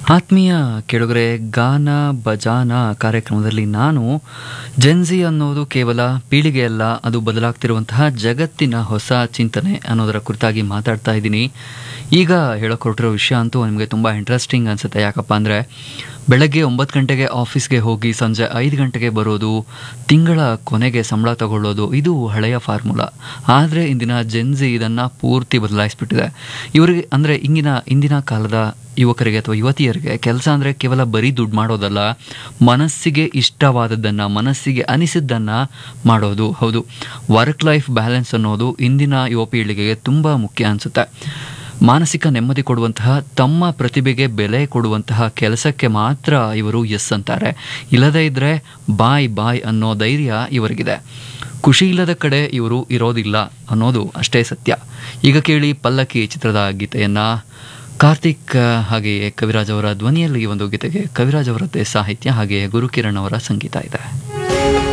ಆತ್ಮೀಯ ಕೆಳಗರೆ ಗಾನ ಬಜಾನ ಕಾರ್ಯಕ್ರಮದಲ್ಲಿ ನಾನು ಜೆನ್ಜಿ ಅನ್ನೋದು ಕೇವಲ ಪೀಳಿಗೆಯಲ್ಲ ಅದು ಬದಲಾಗ್ತಿರುವಂತಹ ಜಗತ್ತಿನ ಹೊಸ ಚಿಂತನೆ ಅನ್ನೋದರ ಕುರಿತಾಗಿ ಮಾತಾಡ್ತಾ ಇದ್ದೀನಿ ಈಗ ಹೇಳಕ್ ಹೊರಟಿರೋ ವಿಷಯ ಅಂತೂ ನಿಮಗೆ ತುಂಬ ಇಂಟ್ರೆಸ್ಟಿಂಗ್ ಅನ್ಸುತ್ತೆ ಯಾಕಪ್ಪ ಅಂದರೆ ಬೆಳಗ್ಗೆ ಒಂಬತ್ತು ಗಂಟೆಗೆ ಆಫೀಸ್ಗೆ ಹೋಗಿ ಸಂಜೆ ಐದು ಗಂಟೆಗೆ ಬರೋದು ತಿಂಗಳ ಕೊನೆಗೆ ಸಂಬಳ ತಗೊಳ್ಳೋದು ಇದು ಹಳೆಯ ಫಾರ್ಮುಲಾ ಆದರೆ ಇಂದಿನ ಜೆನ್ಜಿ ಇದನ್ನು ಪೂರ್ತಿ ಬದಲಾಯಿಸ್ಬಿಟ್ಟಿದೆ ಇವರಿಗೆ ಅಂದರೆ ಇಂದಿನ ಇಂದಿನ ಕಾಲದ ಯುವಕರಿಗೆ ಅಥವಾ ಯುವತಿಯರಿಗೆ ಕೆಲಸ ಅಂದರೆ ಕೇವಲ ಬರೀ ದುಡ್ಡು ಮಾಡೋದಲ್ಲ ಮನಸ್ಸಿಗೆ ಇಷ್ಟವಾದದ್ದನ್ನು ಮನಸ್ಸಿಗೆ ಅನಿಸಿದ್ದನ್ನು ಮಾಡೋದು ಹೌದು ವರ್ಕ್ ಲೈಫ್ ಬ್ಯಾಲೆನ್ಸ್ ಅನ್ನೋದು ಇಂದಿನ ಯುವ ಪೀಳಿಗೆಗೆ ತುಂಬ ಮುಖ್ಯ ಅನಿಸುತ್ತೆ ಮಾನಸಿಕ ನೆಮ್ಮದಿ ಕೊಡುವಂತಹ ತಮ್ಮ ಪ್ರತಿಭೆಗೆ ಬೆಲೆ ಕೊಡುವಂತಹ ಕೆಲಸಕ್ಕೆ ಮಾತ್ರ ಇವರು ಎಸ್ ಅಂತಾರೆ ಇಲ್ಲದೇ ಇದ್ದರೆ ಬಾಯ್ ಬಾಯ್ ಅನ್ನೋ ಧೈರ್ಯ ಇವರಿಗಿದೆ ಖುಷಿ ಇಲ್ಲದ ಕಡೆ ಇವರು ಇರೋದಿಲ್ಲ ಅನ್ನೋದು ಅಷ್ಟೇ ಸತ್ಯ ಈಗ ಕೇಳಿ ಪಲ್ಲಕ್ಕಿ ಚಿತ್ರದ ಗೀತೆಯನ್ನು ಕಾರ್ತಿಕ್ ಹಾಗೆಯೇ ಕವಿರಾಜ್ ಅವರ ಧ್ವನಿಯಲ್ಲಿ ಈ ಒಂದು ಗೀತೆಗೆ ಕವಿರಾಜ್ ಅವರದ್ದೇ ಸಾಹಿತ್ಯ ಹಾಗೆಯೇ ಗುರುಕಿರಣ್ ಅವರ ಸಂಗೀತ ಇದೆ